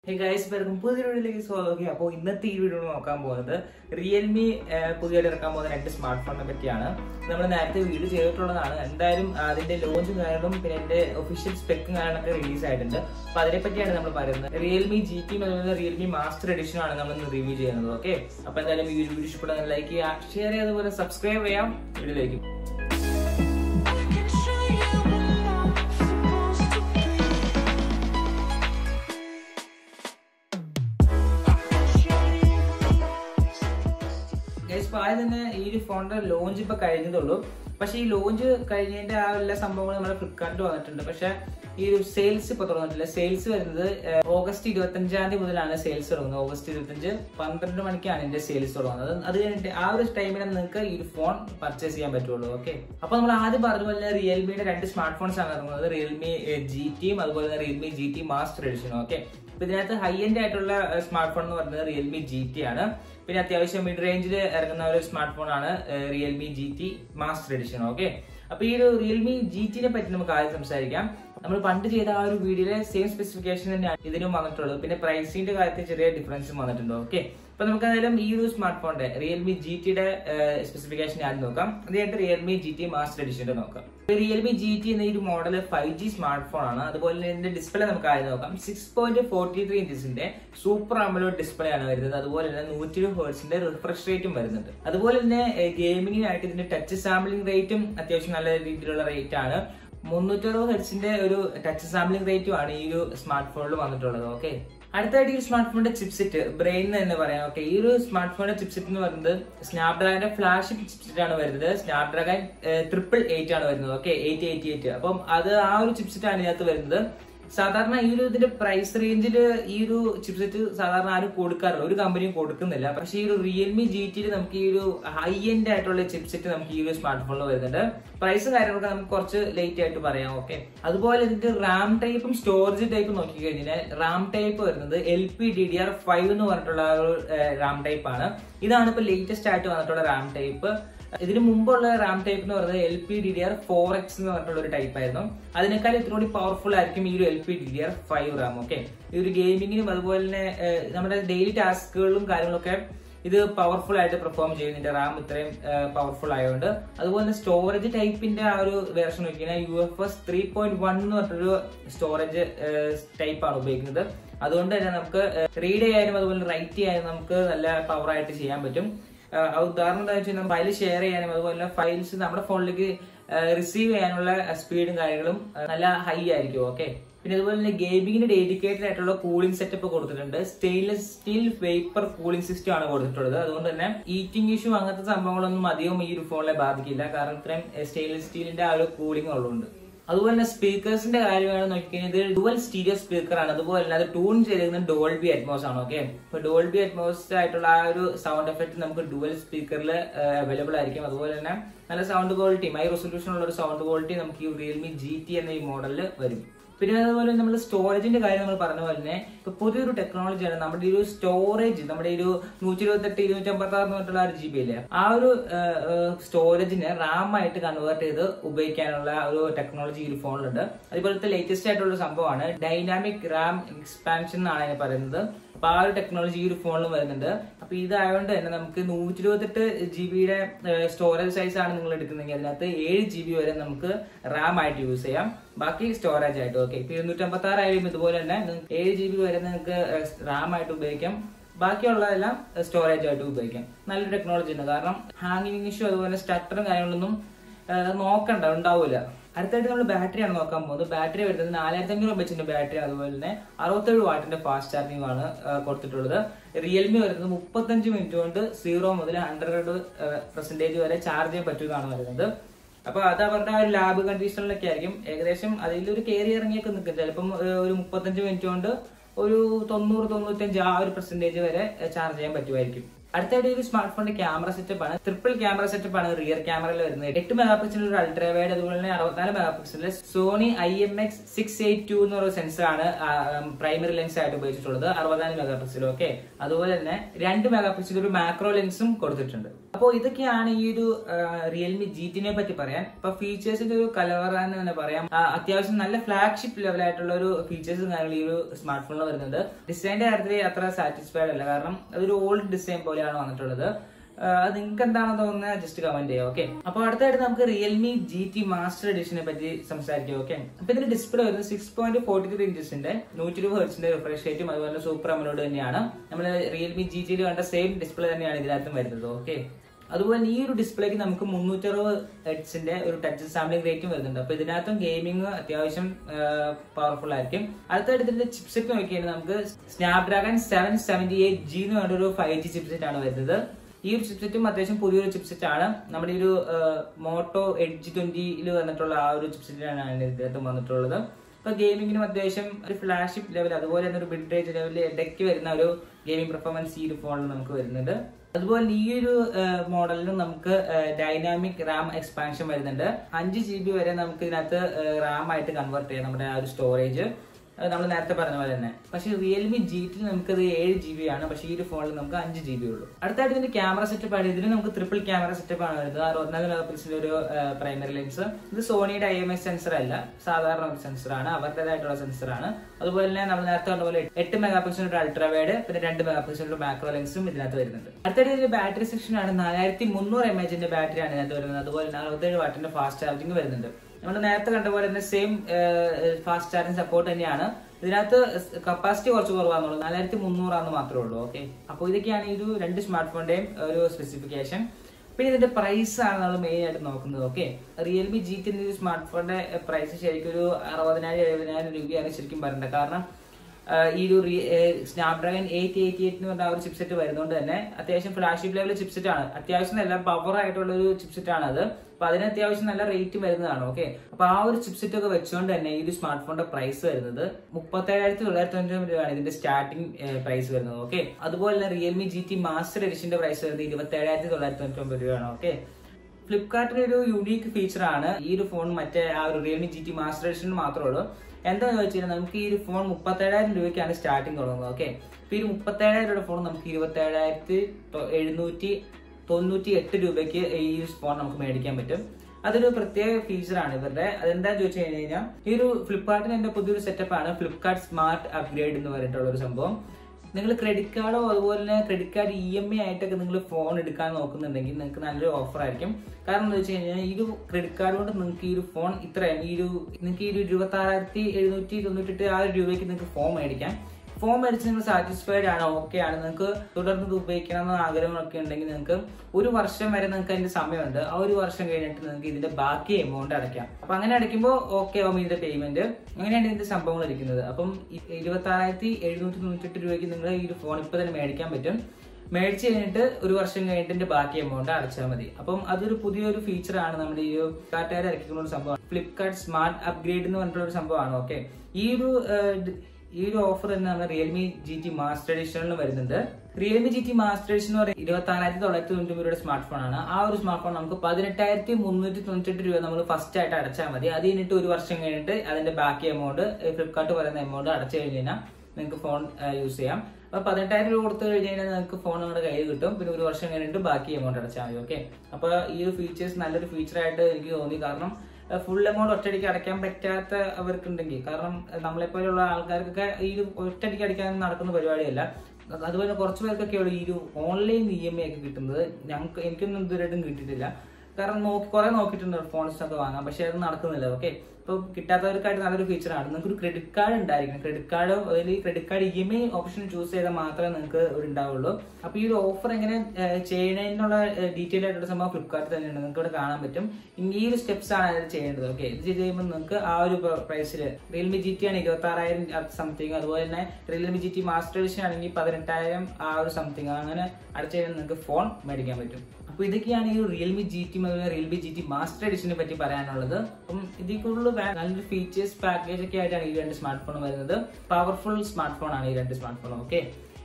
Hey guys പേർക്കും പുതിയ വീഡിയോയിലേക്ക് സ്വാഗതം അപ്പോൾ ഇന്നത്തെ ഈ വീഡിയോ നോക്കാൻ പോകുന്നത് റിയൽമി പുതിയതായിട്ട് ഇറക്കാൻ പോകുന്ന രണ്ട് സ്മാർട്ട് ഫോണിനെ പറ്റിയാണ് നമ്മൾ നേരത്തെ വീഡിയോ ചെയ്തിട്ടുള്ളതാണ് എന്തായാലും അതിന്റെ ലോഞ്ചും കാര്യങ്ങളും പിന്നെ അതിന്റെ ഒഫീഷ്യൽ സ്പെക്കും കാര്യങ്ങളൊക്കെ റിലീസ് ആയിട്ടുണ്ട് അപ്പൊ അതിനെ പറ്റിയാണ് നമ്മൾ പറയുന്നത് റിയൽമി ജി ടി അതുപോലെ റിയൽമി മാസ്റ്റർ എഡിഷൻ ആണ് നമ്മൾ ഇന്ന് റിവ്യൂ ചെയ്യുന്നത് ഓക്കെ അപ്പൊ എന്തായാലും ഈ വീഡിയോ ഇഷ്ടപ്പെടാൻ ലൈക്ക് ചെയ്യുക ഷെയർ ചെയ്യുക അതുപോലെ സബ്സ്ക്രൈബ് ചെയ്യാം വീഡിയോയിലേക്ക് can show you what love's supposed to be. I can show you what love's supposed to be. Guys ഇപ്പൊ ആദ്യം തന്നെ ഈ ഒരു ഫോണിന്റെ ലോഞ്ച് ഇപ്പൊ കഴിഞ്ഞതുള്ളൂ പക്ഷെ ഈ ലോഞ്ച് കഴിഞ്ഞതിന്റെ ആ എല്ലാ സംഭവങ്ങളും നമ്മുടെ ഫ്ലിപ്കാർട്ടിൽ വന്നിട്ടുണ്ട് പക്ഷെ ഈ ഒരു സെയിൽസ് ഇപ്പൊ തുടങ്ങിയിട്ടില്ല സെയിൽസ് വരുന്നത് ഏഹ്, ഓഗസ്റ്റ് ഇരുപത്തി അഞ്ചാം തീയതി മുതലാണ് സെയിൽസ് തുടങ്ങുന്നത് ഓഗസ്റ്റ് ഇരുപത്തഞ്ച് പന്ത്രണ്ട് മണിക്കാണ് ഇതിന്റെ സെയിൽസ് തുടങ്ങുന്നത് അത് കഴിഞ്ഞിട്ട് ആ ഒരു ടൈമിൽ നിങ്ങൾക്ക് ഈ ഒരു ഫോൺ പർച്ചേസ് ചെയ്യാൻ പറ്റുള്ളൂ ഓക്കെ അപ്പൊ നമ്മൾ ആദ്യം പറഞ്ഞ പോലെ റിയൽമിയുടെ രണ്ട് സ്മാർട്ട് ഫോൺസ് ആണ് ഇറങ്ങുന്നത് റിയൽമി ജി ടിയും അതുപോലെ തന്നെ റിയൽമി ജി ടി മാസ്റ്റർ എഡിഷനും ഓക്കെ അപ്പൊ ഇതിനകത്ത് ഹൈ എൻഡ് ആയിട്ടുള്ള സ്മാർട്ട് ഫോൺ എന്ന് പറയുന്നത് റിയൽമി ജി ടി ആണ് പിന്നെ അത്യാവശ്യം മിഡ് റേഞ്ചിൽ ഇറങ്ങുന്ന ഒരു സ്മാർട്ട് ഫോൺ ആണ് Realme G T master edition okay അപ്പൊ ഈ ഒരു റിയൽമി ജി ടിനെ പറ്റി നമുക്ക് ആദ്യം സംസാരിക്കാം നമ്മൾ പണ്ട് ചെയ്ത ആ ഒരു വീഡിയോയിലെ സെയിം സ്പെസിഫിക്കേഷൻ തന്നെയാണ് ഇതിനും വന്നിട്ടുള്ളത് പിന്നെ പ്രൈസിന്റെ കാര്യത്തിൽ ചെറിയ ഡിഫറൻസും വന്നിട്ടുണ്ട് ഓക്കെ അപ്പൊ നമുക്ക് എന്തായാലും ഈ ഒരു സ്മാർട്ട് ഫോണിന്റെ റിയൽമി ജി ടിയുടെ സ്പെസിഫിക്കേഷൻ ആദ്യം നോക്കാം അത് കഴിഞ്ഞിട്ട് റിയൽമി ജി ടി മാസ്റ്റർ എഡിഷന്റെ നോക്കാം റിയൽമി ജി ടി എന്ന ഈ ഒരു model five G smart phone ആണ് അതുപോലെ തന്നെ ഇതിന്റെ ഡിസ്പ്ലേ നമുക്ക് ആദ്യം നോക്കാം സിക്സ് പോയിന്റ് ഫോർട്ടി ത്രീ ഇഞ്ചസിന്റെ സൂപ്പർ അമലോ ഡിസ്പ്ലേ ആണ് വരുന്നത് അതുപോലെ തന്നെ നൂറ്റി ഇരുപത് ഹേർട്സിന്റെ റിഫ്രഷ് റേറ്റും വരുന്നുണ്ട് അതുപോലെ തന്നെ ഗെയിമിങ്ങിനായിട്ട് ഇതിന്റെ ടച്ച് സാമ്പിളിംഗ് റേറ്റും അത്യാവശ്യം നല്ല രീതിയിലുള്ള റേറ്റ് ആണ് മുന്നൂറ്ററുപത് ഹെഡ്സിന്റെ ഒരു ടച്ച് സാമ്പിളിംഗ് റേറ്റും ആണ് ഈ ഒരു സ്മാർട്ട് ഫോണിൽ വന്നിട്ടുള്ളത് ഓക്കെ അടുത്തായിട്ട് ഈ സ്മാർട്ട് ഫോണിന്റെ ചിപ്സെറ്റ് ബ്രെയിൻ എന്ന് തന്നെ പറയാം ഓക്കെ ഈ ഒരു സ്മാർട്ട് ഫോണിന്റെ ചിപ്സെറ്റ് എന്ന് പറയുന്നത് സ്നാപ്ഡ്രാഗന്റെ ഫ്ലാഷ് ചിപ്സെറ്റ് ആണ് വരുന്നത് സ്നാപ്ഡ്രാഗൺ ട്രിപ്പിൾ എയ്റ്റ് ആണ് വരുന്നത് ഓക്കെ എയ്റ്റ് എയ്റ്റി എയ്റ്റ് അപ്പം അത് ആ ഒരു ചിപ്സെറ്റ് ആണ് ഇതിനകത്ത് വരുന്നത് സാധാരണ ഈ ഒരു ഇതിന്റെ പ്രൈസ് റേഞ്ചിൽ ഈ ഒരു ചിപ്സെറ്റ് സാധാരണ ആരും കൊടുക്കാറില്ല ഒരു കമ്പനിയും കൊടുക്കുന്നില്ല പക്ഷേ ഈ ഒരു റിയൽമി ജി ടിയിൽ നമുക്ക് ഈ ഒരു ഹൈ എൻഡ് ആയിട്ടുള്ള ചിപ്സെറ്റ് നമുക്ക് ഈ ഒരു സ്മാർട്ട് ഫോണിൽ വരുന്നുണ്ട് പ്രൈസ് കാര്യങ്ങളൊക്കെ നമുക്ക് കുറച്ച് ലേറ്റ് ആയിട്ട് പറയാം ഓക്കെ അതുപോലെ ഇതിന്റെ റാം ടൈപ്പും സ്റ്റോറേജ് ടൈപ്പും നോക്കി കഴിഞ്ഞാൽ റാം ടൈപ്പ് വരുന്നത് L P D D R five എന്ന് പറഞ്ഞിട്ടുള്ള ഒരു റാം ടൈപ്പ് ആണ് ഇതാണ് ഇപ്പൊ ലേറ്റസ്റ്റ് ആയിട്ട് വന്നിട്ടുള്ള റാം ടൈപ്പ് ഇതിന് മുമ്പുള്ള റാം ടൈപ്പ് എന്ന് പറയുന്നത് L P D D R four X എന്ന് പറഞ്ഞിട്ടുള്ള ഒരു ടൈപ്പ് ആയിരുന്നു അതിനേക്കാൾ ഇത്രയും പവർഫുൾ ആയിരിക്കും ഈ ഒരു L P D D R five RAM okay ഈ ഒരു ഗെയിമിങ്ങിനും അതുപോലെ തന്നെ ഏഹ്, നമ്മുടെ ഡെയിലി ടാസ്കുകളും കാര്യങ്ങളൊക്കെ ഇത് പവർഫുൾ ആയിട്ട് പെർഫോം ചെയ്യുന്നുണ്ട് റാം ഇത്രയും പവർഫുൾ ആയതുകൊണ്ട് അതുപോലെ തന്നെ സ്റ്റോറേജ് ടൈപ്പിന്റെ ആ ഒരു വേർഷൻ നോക്കിയാൽ U F S three point one എന്ന് പറഞ്ഞൊരു സ്റ്റോറേജ് ടൈപ്പ് ആണ് ഉപയോഗിക്കുന്നത് അതുകൊണ്ട് തന്നെ നമുക്ക് റീഡ് ചെയ്യാനും അതുപോലെ റൈറ്റ് ചെയ്യാനും നമുക്ക് നല്ല പവർ ആയിട്ട് ചെയ്യാൻ പറ്റും ആഹ് അത് ഉദാഹരണം എന്താ വെച്ചാൽ ഫയൽ ഷെയർ ചെയ്യാനും അതുപോലെ ഫയൽസ് നമ്മുടെ ഫോണിലേക്ക് റിസീവ് ചെയ്യാനുള്ള സ്പീഡും കാര്യങ്ങളും ആഹ് നല്ല ഹൈ ആയിരിക്കും ഓക്കെ പിന്നെ അതുപോലെ തന്നെ ഗെയിമിങ്ങിന് ഡെഡിക്കേറ്റഡ് ആയിട്ടുള്ള കൂളിംഗ് സെറ്റപ്പ് കൊടുത്തിട്ടുണ്ട് stainless steel vapour cooling system ആണ് കൊടുത്തിട്ടുള്ളത് അതുകൊണ്ട് തന്നെ ഈറ്റിംഗ് ഇഷ്യൂ അങ്ങനത്തെ സംഭവങ്ങളൊന്നും അധികം ഈ ഒരു ഫോണിനെ ബാധിക്കില്ല കാരണം ഇത്രയും സ്റ്റെയിൻലെസ് സ്റ്റീലിന്റെ ആ ഒരു കൂളിംഗ് ഉള്ളതുകൊണ്ട് അതുപോലെ തന്നെ സ്പീക്കേഴ്സിന്റെ കാര്യമാണ് നോക്കിക്കഴിഞ്ഞാൽ ഇത് ഡുവൽ സ്റ്റീരിയോ സ്പീക്കർ ആണ് അതുപോലെ തന്നെ അത് ട്യൂൺ ചെയ്തിരിക്കുന്നത് ഡോൾബി അറ്റ്മോസ് ആണ് ഓക്കെ ഇപ്പൊ ഡോൾബി അറ്റ്മോസ് ആയിട്ടുള്ള ആ ഒരു സൗണ്ട് എഫക്ട് നമുക്ക് ഡുവൽ സ്പീക്കറിൽ അവൈലബിൾ ആയിരിക്കും അതുപോലെ തന്നെ നല്ല സൗണ്ട് ക്വാളിറ്റി ഹൈ റെസൊല്യൂഷൻ ഉള്ള ഒരു സൗണ്ട് ക്വാളിറ്റി നമുക്ക് ഈ റിയൽമി ജി ടി എന്ന ഈ മോഡലിൽ വരും പിന്നെ അതുപോലെ നമ്മൾ സ്റ്റോറേജിന്റെ കാര്യം നമ്മൾ പറഞ്ഞ പോലെ തന്നെ ഇപ്പൊ പുതിയൊരു ടെക്നോളജിയാണ് നമ്മുടെ ഈ ഒരു സ്റ്റോറേജ് നമ്മുടെ ഈ ഒരു നൂറ്റി ഇരുപത്തെട്ട് ഇരുന്നൂറ്റി അമ്പത്തി ആറ് പറഞ്ഞിട്ടുള്ള ആ ഒരു ജി ബി ഇല്ലേ ആ ഒരു സ്റ്റോറേജിനെ റാം ആയിട്ട് കൺവേർട്ട് ചെയ്ത് ഉപയോഗിക്കാനുള്ള ഒരു ടെക്നോളജി ഈ ഒരു ഫോണിലുണ്ട് അതുപോലത്തെ ലേറ്റസ്റ്റ് ആയിട്ടുള്ള സംഭവമാണ് ഡൈനാമിക് റാം എക്സ്പാൻഷൻ എന്നാണ് അതിനെ പറയുന്നത് അപ്പൊ ആ ഒരു ടെക്നോളജി ഈ ഒരു ഫോണിലും വരുന്നുണ്ട് അപ്പൊ ഇതായതുകൊണ്ട് തന്നെ നമുക്ക് നൂറ്റി ഇരുപത്തെട്ട് ജി ബിയുടെ സ്റ്റോറേജ് സൈസ് ആണ് നിങ്ങൾ എടുക്കുന്നതെങ്കിൽ അതിനകത്ത് ഏഴ് ജി ബി വരെ നമുക്ക് റാം ആയിട്ട് യൂസ് ചെയ്യാം ബാക്കി സ്റ്റോറേജ് ആയിട്ട് ഓക്കെ ഇപ്പൊ ഇരുന്നൂറ്റി അമ്പത്തി ആറ് ആയാലും ഇതുപോലെ തന്നെ നിങ്ങൾക്ക് ഏഴ് ജി ബി വരെ നിങ്ങൾക്ക് റാം ആയിട്ട് ഉപയോഗിക്കാം ബാക്കിയുള്ളതെല്ലാം സ്റ്റോറേജ് ആയിട്ട് ഉപയോഗിക്കാം നല്ലൊരു ടെക്നോളജി ഉണ്ട് കാരണം ഹാങ്ങിങ് ഇഷ്യൂ അതുപോലെ സ്റ്റട്ടറും കാര്യങ്ങളൊന്നും ആ, നോക്കണ്ട ഉണ്ടാവില്ല അടുത്തായിട്ട് നമ്മൾ ബാറ്ററിയാണ് നോക്കാൻ പോകുന്നത് ബാറ്ററി വരുന്നത് നാലായിരത്തി അഞ്ഞൂറ് വെച്ചിന്റെ ബാറ്ററി അതുപോലെ തന്നെ അറുപത്തേഴ് വാട്ടിന്റെ ഫാസ്റ്റ് ചാർജിംഗ് ആണ് ആ, കൊടുത്തിട്ടുള്ളത് റിയൽമി വരുന്നത് മുപ്പത്തഞ്ച് മിനിറ്റ് കൊണ്ട് സീറോ മുതൽ ഹൺഡ്രഡ് പെർസെന്റേജ് വരെ ചാർജ് ചെയ്യാൻ പറ്റുന്നതാണ് വരുന്നത് അപ്പൊ അത് അവരുടെ ആ ഒരു ലാബ് കണ്ടീഷനിലൊക്കെ ആയിരിക്കും ഏകദേശം അതിൽ ഒരു കയറി ഇറങ്ങിയൊക്കെ നിൽക്കും ചിലപ്പം ഏഹ്, ഒരു മുപ്പത്തഞ്ച് മിനിറ്റ് കൊണ്ട് ഒരു തൊണ്ണൂറ് തൊണ്ണൂറ്റഞ്ച് ആ ഒരു പെർസെന്റേജ് വരെ ചാർജ് ചെയ്യാൻ പറ്റുമായിരിക്കും അടുത്തായിട്ട് ഈ ഒരു സ്മാർട്ട് ഫോണിന്റെ ക്യാമറ സെറ്റപ്പ് ആണ് ട്രിപ്പിൾ ക്യാമറ സെറ്റപ്പ് ആണ് റിയർ ക്യാമറയിൽ വരുന്നത് എട്ട് മെഗാ പിക്സലിൽ ഒരു അൾട്രാ വൈഡ് അതുപോലെ തന്നെ അറുപത്തിനാല് മെഗാ പിക്സലിൽ Sony I M X six eight two എന്ന് പറയുന്ന സെൻസർ ആണ് പ്രൈമറി ലെൻസ് ആയിട്ട് ഉപയോഗിച്ചിട്ടുള്ളത് അറുപത്തിനാല് മെഗാ പിക്സലും ഓക്കെ അതുപോലെ തന്നെ രണ്ട് മെഗാ പിക്സൽ ഒരു മാക്രോ ലെൻസും കൊടുത്തിട്ടുണ്ട് അപ്പോൾ ഇതൊക്കെയാണ് ഈ ഒരു റിയൽമി ജിറ്റിനെ പറ്റി പറയാൻ ഇപ്പൊ ഫീച്ചേഴ്സിന്റെ ഒരു കലവറ എന്ന് തന്നെ പറയാം ആ, അത്യാവശ്യം നല്ല ഫ്ലാഗ്ഷിപ്പ് ലെവലായിട്ടുള്ള ഒരു ഫീച്ചേഴ്സും കാര്യങ്ങളും ഈ ഒരു സ്മാർട്ട് ഫോണിൽ വരുന്നുണ്ട് ഡിസൈനിന്റെ കാര്യത്തിൽ അത്ര സാറ്റിസ്ഫൈഡ് അല്ല കാരണം അതൊരു ഓൾഡ് ഡിസൈൻ പോലെയാണ് വന്നിട്ടുള്ളത് ആ, അത് നിങ്ങൾക്ക് എന്താണെന്ന് തോന്നുന്നത് ജസ്റ്റ് കമന്റ് ചെയ്യാം ഓക്കെ അപ്പോൾ അടുത്തായിട്ട് നമുക്ക് റിയൽമി ജി ടി മാസ്റ്റർ എഡിഷനെ പറ്റി സംസാരിക്കാം ഓക്കെ അപ്പൊ ഇതിന്റെ ഡിസ്പ്ലേ വരുന്നത് സിക്സ് പോയിന്റ് ഫോർട്ടി ത്രീ ഇഞ്ചസിന്റെ നൂറ്റി ഇരുപത് ഹെർട്സിന്റെ റിഫ്രഷ് റേറ്റും അതുപോലെ സൂപ്പർ അമലോഡ് തന്നെയാണ് നമ്മൾ റിയൽമി ജി ടിയിൽ കണ്ട സെയിം ഡിസ്പ്ലേ തന്നെയാണ് ഇതിനകത്തും വരുന്നത് ഓക്കെ അതുപോലെ ഈ ഒരു ഡിസ്പ്ലേക്ക് നമുക്ക് മുന്നൂറ്ററുപത് ഹെഡ്സിന്റെ ഒരു ടച്ച് സാമ്പിളിംഗ് റേറ്റും വരുന്നുണ്ട് അപ്പൊ ഇതിനകത്തും ഗെയിമിംഗ് അത്യാവശ്യം പവർഫുൾ ആയിരിക്കും അടുത്തായിട്ട് ഇതിന്റെ ചിപ്സെറ്റ് നോക്കിയാൽ നമുക്ക് Snapdragon seven seventy eight G എന്ന് പറഞ്ഞ ഒരു ഫൈവ് ജി ചിപ്സെറ്റ് ആണ് വരുന്നത് ഈ ഒരു ചിപ്സെറ്റും അത്യാവശ്യം പുതിയൊരു ചിപ്സെറ്റ് ആണ് നമ്മുടെ ഈ ഒരു മോട്ടോ എഡ്ജ് ട്വന്റിയിൽ വന്നിട്ടുള്ള ആ ഒരു ചിപ്സെറ്റാണ് ഇതിനകത്ത് വന്നിട്ടുള്ളത് ഇപ്പൊ ഗെയിമിങ്ങിനും അത്യാവശ്യം ഒരു ഫ്ലാഷിപ്പ് ലെവൽ അതുപോലെ തന്നെ ഒരു മിഡ് റേഞ്ച് ലെവലിൽ ഇടയ്ക്ക് വരുന്ന ഒരു ഗെയിമിംഗ് പെർഫോമൻസ് ഈ ഒരു ഫോണിൽ നമുക്ക് വരുന്നുണ്ട് അതുപോലെ ഈ ഒരു മോഡലിനും നമുക്ക് ഡൈനാമിക് റാം എക്സ്പാൻഷൻ വരുന്നുണ്ട് അഞ്ച് ജി ബി വരെ നമുക്ക് ഇതിനകത്ത് റാം ആയിട്ട് കൺവേർട്ട് ചെയ്യാം നമ്മുടെ ആ ഒരു സ്റ്റോറേജ് നമ്മൾ നേരത്തെ പറഞ്ഞ പോലെ തന്നെ പക്ഷേ റിയൽമി ജി ടി നമുക്കത് ഏഴ് ജി ബി ആണ് പക്ഷേ ഈ ഒരു ഫോണിൽ നമുക്ക് അഞ്ച് ജി ബി ഉള്ളൂ അടുത്തായിട്ട് ഇതിന്റെ ക്യാമറ സെറ്റപ്പ് ആണ് ഇതിന് നമുക്ക് ട്രിപ്പിൾ ക്യാമറ സെറ്റപ്പ് ആണ് വരുന്നത് അറുപത്തിനാല് മെഗാ പിക്സൽ ഒരു പ്രൈമറി ലെൻസ് ഇത് സോണിയുടെ ഐ എം എസ് സെൻസർ അല്ല സാധാരണ ഒരു സെൻസർ ആണ് അവരുടേതായിട്ടുള്ള സെൻസർ ആണ് അതുപോലെ തന്നെ നമ്മൾ നേരത്തെ പറഞ്ഞ പോലെ എട്ട് മെഗാ പിക്സൽ ഒരു അൾട്രാ വൈഡ് പിന്നെ രണ്ട് മെഗാ പിക്സൽ ഒരു മാക്രോ ലെൻസും ഇതിനകത്ത് വരുന്നുണ്ട് അടുത്തായിട്ട് ഇതിന്റെ ബാറ്ററി സെക്ഷൻ ആണ് നാലായിരത്തി മുന്നൂറ് എം എച്ചിന്റെ ബാറ്ററി ആണ് ഇതിനകത്ത് വരുന്നത് അതുപോലെ തന്നെ അറുപത്തേഴ് വാട്ടിന്റെ ഫാസ്റ്റ് ചാർജിങ് വരുന്നുണ്ട് നമ്മൾ നേരത്തെ കണ്ട പോലെ തന്നെ സെയിം ഫാസ്റ്റ് ചാർജിങ് സപ്പോർട്ട് തന്നെയാണ് ഇതിനകത്ത് കപ്പാസിറ്റി കുറച്ച് കുറവാന്നുള്ളൂ നാലായിരത്തി മുന്നൂറാന്ന് മാത്രമേ ഉള്ളൂ ഓക്കെ അപ്പോൾ ഇതൊക്കെയാണ് ഈ ഒരു രണ്ട് സ്മാർട്ട് ഫോണിന്റെയും ഒരു സ്പെസിഫിക്കേഷൻ പിന്നെ ഇതിന്റെ പ്രൈസ് ആണ് നമ്മൾ മെയിൻ ആയിട്ട് നോക്കുന്നത് ഓക്കെ റിയൽമി ജി ടി എന്ന സ്മാർട്ട് ഫോണിന്റെ പ്രൈസ് ശരിക്കും ഒരു അറുപതിനായിരം എഴുപതിനായിരം രൂപയാണ് ശരിക്കും പറയേണ്ടത് കാരണം ആ, ഈ ഒരു സ്നാപ്ഡ്രാഗൺ എയ്റ്റ് എയ്റ്റി എയ്റ്റ് എന്ന് പറഞ്ഞ ആ ഒരു ചിപ്സെറ്റ് വരുന്നതുകൊണ്ട് തന്നെ അത്യാവശ്യം ഫ്ലാഷിപ്പ് ലെവൽ ചിപ്സെറ്റ് ആണ് അത്യാവശ്യം നല്ല പവർ ആയിട്ടുള്ള ഒരു ചിപ്സെറ്റ് ആണ് അത് അപ്പൊ അതിന് അത്യാവശ്യം നല്ല റേറ്റ് വരുന്നതാണ് ഓക്കെ അപ്പൊ ആ ഒരു ചിപ്സെറ്റ് ഒക്കെ വെച്ചുകൊണ്ട് തന്നെ ഈ ഒരു സ്മാർട്ട് ഫോണിന്റെ പ്രൈസ് വരുന്നത് മുപ്പത്തേഴായിരത്തി തൊള്ളായിരത്തി തൊണ്ണൂറ്റി രൂപയാണ് ഇതിന്റെ സ്റ്റാർട്ടിംഗ് പ്രൈസ് വരുന്നത് ഓക്കെ അതുപോലെ തന്നെ റിയൽമി ജി ടി മാസ്റ്റർ എഡിഷന്റെ പ്രൈസ് വരുന്നത് ഇരുപത്തി ഏഴായിരത്തി തൊള്ളായിരത്തി തൊണ്ണൂറ്റി ഒമ്പത് രൂപയാണ് ഓക്കെ ഫ്ലിപ്കാർട്ടിന്റെ ഒരു യുണീക്ക് ഫീച്ചർ ആണ് ഈ ഒരു ഫോൺ മറ്റേ ആ ഒരു Realme G T master edition മാത്രമേ ഉള്ളൂ എന്താണെന്ന് വെച്ചാൽ നമുക്ക് ഈ ഒരു ഫോൺ മുപ്പത്തേഴായിരം രൂപയ്ക്കാണ് സ്റ്റാർട്ടിങ് തുടങ്ങുന്നത് ഓക്കെ അപ്പൊ ഈ ഒരു മുപ്പത്തേഴായിരം രൂപയുടെ ഫോൺ നമുക്ക് ഇരുപത്തി ഏഴായിരത്തി എഴുന്നൂറ്റി തൊണ്ണൂറ്റി എട്ട് രൂപയ്ക്ക് ഈ ഫോൺ നമുക്ക് മേടിക്കാൻ പറ്റും അതൊരു പ്രത്യേക ഫീച്ചറാണ് ഇവരുടെ അതെന്താ ചോദിച്ചു കഴിഞ്ഞ് കഴിഞ്ഞാൽ ഈ ഒരു ഫ്ലിപ്കാർട്ടിന് എന്റെ പുതിയൊരു സെറ്റപ്പ് ആണ് ഫ്ലിപ്കാർട്ട് സ്മാർട്ട് അപ്ഗ്രേഡ് എന്ന് പറഞ്ഞിട്ടുള്ള ഒരു സംഭവം നിങ്ങൾ ക്രെഡിറ്റ് കാർഡോ അതുപോലെ തന്നെ credit card E M I ആയിട്ടൊക്കെ നിങ്ങൾ ഫോൺ എടുക്കാൻ നോക്കുന്നുണ്ടെങ്കിൽ നിങ്ങൾക്ക് നല്ലൊരു ഓഫർ ആയിരിക്കും കാരണം എന്താ വെച്ച് കഴിഞ്ഞാൽ ഈ ഒരു ക്രെഡിറ്റ് കാർഡ് കൊണ്ട് നിങ്ങൾക്ക് ഈ ഒരു ഫോൺ ഇത്രയും ഈ ഒരു നിങ്ങൾക്ക് ഈ ഒരു ഇരുപത്തി ആറായിരത്തി എഴുന്നൂറ്റി തൊണ്ണൂറ്റെട്ട് ആ ഒരു രൂപയ്ക്ക് നിങ്ങൾക്ക് ഫോൺ മേടിക്കാം ഫോൺ മേടിച്ച് നിങ്ങൾ സാറ്റിസ്ഫൈഡ് ആണ് ഓക്കെ ആണ് നിങ്ങൾക്ക് തുടർന്ന് ഇത് ഉപയോഗിക്കണം എന്ന ആഗ്രഹങ്ങളൊക്കെ ഉണ്ടെങ്കിൽ നിങ്ങൾക്ക് ഒരു വർഷം വരെ നിങ്ങൾക്ക് അതിന്റെ സമയമുണ്ട് ആ ഒരു വർഷം കഴിഞ്ഞിട്ട് നിങ്ങൾക്ക് ഇതിന്റെ ബാക്കി എമൗണ്ട് അടയ്ക്കാം അപ്പൊ അങ്ങനെ അടയ്ക്കുമ്പോൾ ഓക്കെ ആവും ഇതിന്റെ പേയ്മെന്റ് അങ്ങനെയാണ് ഇതിന്റെ സംഭവങ്ങൾ ഇരിക്കുന്നത് അപ്പം ഇരുപത്തി ആറായിരത്തി എഴുന്നൂറ്റി തൊണ്ണൂറ്റെട്ട് രൂപയ്ക്ക് നിങ്ങൾ ഈ ഒരു ഫോൺ ഇപ്പൊ തന്നെ മേടിക്കാൻ പറ്റും മേടിച്ച് കഴിഞ്ഞിട്ട് ഒരു വർഷം കഴിഞ്ഞിട്ട് ഇതിന്റെ ബാക്കി എമൗണ്ട് അടച്ചാൽ മതി അപ്പം അതൊരു പുതിയൊരു ഫീച്ചർ ആണ് നമ്മുടെ ഈ ഒരു ഫ്ലിപ്കാർട്ടുകാർ ഇറക്കിക്കുന്ന ഒരു സംഭവം ഫ്ലിപ്കാർട്ട് സ്മാർട്ട് അപ്ഗ്രേഡ് എന്ന് പറഞ്ഞിട്ടുള്ള ഒരു സംഭവമാണ് ഓക്കെ ഈ ഒരു ഏഹ്, ഡ- ഈ ഒരു ഓഫർ തന്നെ നമ്മുടെ റിയൽമി ജി ടി മാസ്റ്റർ എഡിഷനിൽ വരുന്നുണ്ട് Realme G T master edition എന്ന് പറയുന്നത് ഇരുപത്തി ആറായിരത്തി തൊള്ളായിരത്തി തൊണ്ണൂറ്റി രൂപയുടെ സ്മാർട്ട് ഫോൺ ആണ് ആ ഒരു സ്മാർട്ട് ഫോൺ നമുക്ക് പതിനെട്ടായിരത്തി മുന്നൂറ്റി തൊണ്ണൂറ്റെട്ട് രൂപ നമ്മൾ ഫസ്റ്റ് ആയിട്ട് അടച്ചാൽ മതി അത് കഴിഞ്ഞിട്ട് ഒരു വർഷം കഴിഞ്ഞിട്ട് അതിന്റെ ബാക്കി എമൗണ്ട് ഫ്ലിപ്കാർട്ട് പറയുന്ന എമൗണ്ട് അടച്ചു കഴിഞ്ഞ് കഴിഞ്ഞാൽ നിങ്ങൾക്ക് ഫോൺ യൂസ് ചെയ്യാം അപ്പൊ പതിനെട്ടായിരം രൂപ കൊടുത്തു കഴിഞ്ഞ് കഴിഞ്ഞാൽ നിങ്ങൾക്ക് ഫോൺ നിങ്ങളുടെ കയ്യിൽ കിട്ടും പിന്നെ ഒരു വർഷം കഴിഞ്ഞിട്ട് ബാക്കി എമൗണ്ട് അടച്ചാൽ മതി ഓക്കെ അപ്പൊ ഈ ഒരു ഫീച്ചേഴ്സ് നല്ലൊരു ഫീച്ചർ ആയിട്ട് എനിക്ക് തോന്നി കാരണം ഫുൾ എമൗണ്ട് ഒറ്റയടിക്ക് അടയ്ക്കാൻ പറ്റാത്ത അവർക്കുണ്ടെങ്കിൽ കാരണം നമ്മളെപ്പോലുള്ള ആൾക്കാർക്കൊക്കെ ഈ ഒരു ഒറ്റയടിക്ക് അടയ്ക്കാൻ നടക്കുന്ന പരിപാടിയല്ല അത് അതുപോലെ കുറച്ച് പേർക്കൊക്കെ ഉള്ളൂ ഈ ഒരു ഓൺലൈൻ ഇ എം ഐ ഒക്കെ കിട്ടുന്നത് ഞങ്ങൾക്ക് എനിക്കൊന്നും ഇതുവരെയായിട്ടും കിട്ടിയിട്ടില്ല കാരണം നോക്കി കുറെ നോക്കിയിട്ടുണ്ട് ഫോൺസ് ഒക്കെ വാങ്ങാൻ പക്ഷെ അത് നടക്കുന്നില്ല ഓക്കെ ഇപ്പൊ കിട്ടാത്തവർക്കായിട്ട് നല്ലൊരു ഫീച്ചറാണ് നിങ്ങൾക്ക് ഒരു ക്രെഡിറ്റ് കാർഡ് ഉണ്ടായിരിക്കണം ക്രെഡിറ്റ് കാർഡ് അതിൽ credit card E M I option choose ചെയ്താൽ മാത്രമേ നിങ്ങൾക്ക് ഇവിടെ ഉണ്ടാവുള്ളൂ അപ്പൊ ഈ ഒരു ഓഫർ എങ്ങനെ ഏഹ്, ചെയ്യണതിനുള്ള ഡീറ്റെയിൽ ആയിട്ടുള്ള സംഭവം ഫ്ലിപ്കാർട്ട് തന്നെയുണ്ട് നിങ്ങൾക്ക് ഇവിടെ കാണാൻ പറ്റും ഇനി ഈ ഒരു സ്റ്റെപ്സ് ആണ് അതിൽ ചെയ്യേണ്ടത് ഓക്കെ ഇത് ചെയ്ത് കഴിയുമ്പോൾ നിങ്ങൾക്ക് ആ ഒരു പ്രൈസിൽ റിയൽമി ജി ടി ആണ് ഇരുപത്തി ആറായിരം സംതിങ് അതുപോലെ തന്നെ Realme G T master edition ആണെങ്കിൽ പതിനെട്ടായിരം ആ ഒരു സംതിങ് അങ്ങനെ അടച്ചു കഴിഞ്ഞാൽ നിങ്ങൾക്ക് ഫോൺ മേടിക്കാൻ പറ്റും അപ്പൊ ഇതൊക്കെയാണ് ഈ റിയൽമി ജി ടി അതുപോലെ റിയൽമി ജി ടി മാസ്റ്റർ എഡിഷനെ പറ്റി പറയാനുള്ളത് അപ്പം ഇതിൽ കൂടുതൽ വേ- നല്ലൊരു ഫീച്ചേഴ്സ് പാക്കേജ് ഒക്കെ ആയിട്ടാണ് ഈ രണ്ട് സ്മാർട്ട് ഫോൺ വരുന്നത് പവർഫുൾ സ്മാർട്ട് ഫോൺ ആണ് ഈ രണ്ട് സ്മാർട്ട് ഫോൺ ഓക്കെ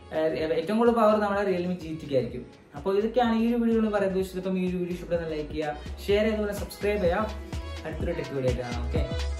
ഏഹ് ഏറ്റവും കൂടുതൽ പവർ നമ്മുടെ റിയൽമി ജി ടിക്ക് ആയിരിക്കും അപ്പോൾ ഇതൊക്കെയാണ് ഈ ഒരു വീഡിയോ പറയുന്നത് ഇഷ്ടം ഈ ഒരു വീഡിയോ ഇഷ്ടപ്പെടുന്ന ലൈക്ക് ചെയ്യുക ഷെയർ ചെയ്തുപോലെ സബ്സ്ക്രൈബ് ചെയ്യുക അടുത്തൊരു ടെക് വീഡിയോ ആയിട്ടാണ് ഓക്കെ